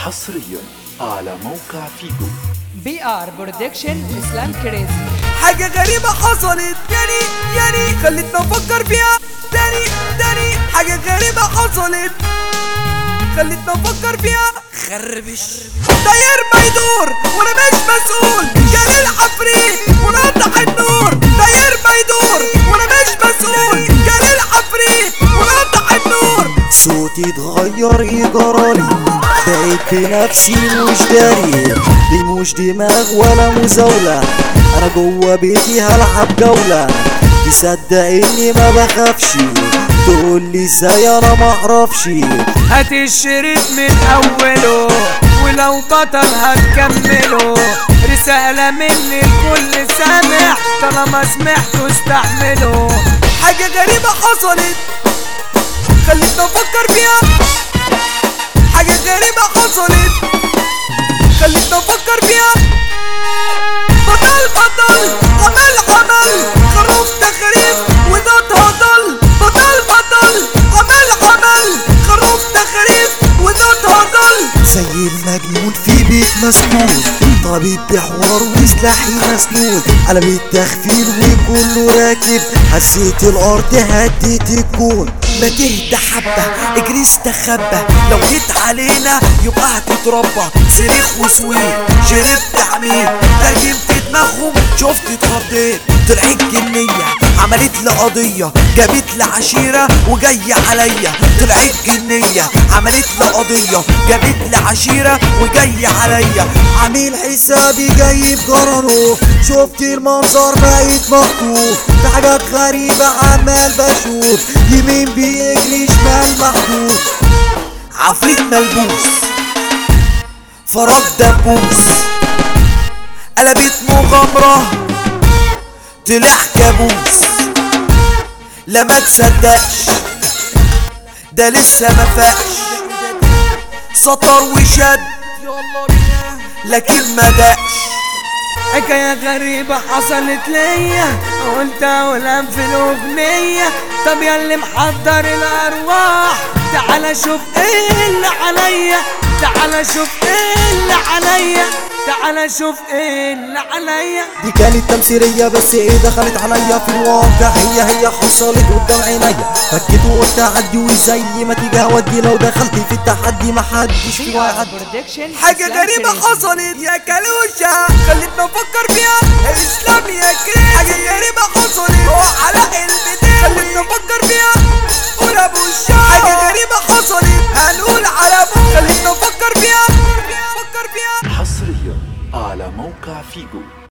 حصريا على موقع فيجو بي ار برودكشن اسلام كريزي حاجة غريبة حصلت يعني يعني خلتنا نفكر فيها تاني تاني حاجة غريبة حصلت خلتنا نفكر فيها خربش داير ما يدور وانا مش مسؤول جري العفريت ونقطع النور داير ما يدور وانا مش مسؤول جري العفريت ونقطع النور صوتي اتغير يجرالي بقيت بنفسي مش داري دي مش دماغ ولا مزاولة انا جوه بيتي هلعب جولة تصدق اني ما بخافش تقول لي ازاي انا معرفش هات الشريط من اوله ولو بطل هتكمله رسالة مني لكل سامع طالما سمعته استحمله حاجة غريبة حصلت خلتنا نفكر فيها حاجة غريبة حصلت خلتنا نفكر فيها بطل بطل عمل عمل خروف تخريف وده هضل بطل بطل عمل عمل خروف تخريف وده هضل زي المجنون في بيت مسنون طبيب بحوار وسلاحي مسنون على بيت تخفيل وكله راكب حسيت الارض هديت الكون ما تهدى حبة اجري استخبى لو جيت علينا يبقى هتتربى صريخ وسويت شربت عميل ترجمت دماغهم شفت اتخضيت طلعت جنية عملت لي قضية جابت لي عشيرة وجاية عليا طلعت جنية عملت لي قضية جابت لي عشيرة وجاية عليا عامل حسابي جايب جرنه شفت المنظر بقيت مخطوف في حاجات غريبة عمال بشوف يمين بيجري شمال محدود عفريت ملبوس فراغ دبوس قلبت مغامرة طلع كابوس لا ما تصدقش ده لسه ما فاقش سطر وشد لكن ما دقش حكاية غريبة حصلت ليا قلت اقولها في الاغنية طب يا اللي محضر الارواح تعالى شوف ايه اللي عليا تعالى شوف ايه اللي عليا تعالى شوف ايه اللي عليا دي كانت تمثيلية بس ايه دخلت عليا في الواقع هي هي حصلت قدام عينيا فكيت وقلت اعدي وزي ما تيجي اودي لو دخلت في التحدي محدش في بي ار واحد برودكشن حاجة غريبة حصلت يا كالوشة خلتنا نفكر فيها الإسلام يا كريم حاجة غريبة حصلت هو علاء البداية خلتنا نفكر فيها قول أبو الشام حاجة غريبة حصلت هنقول على أبو خلتنا نفكر فيها نفكر فيها حصريا على موقع فيجو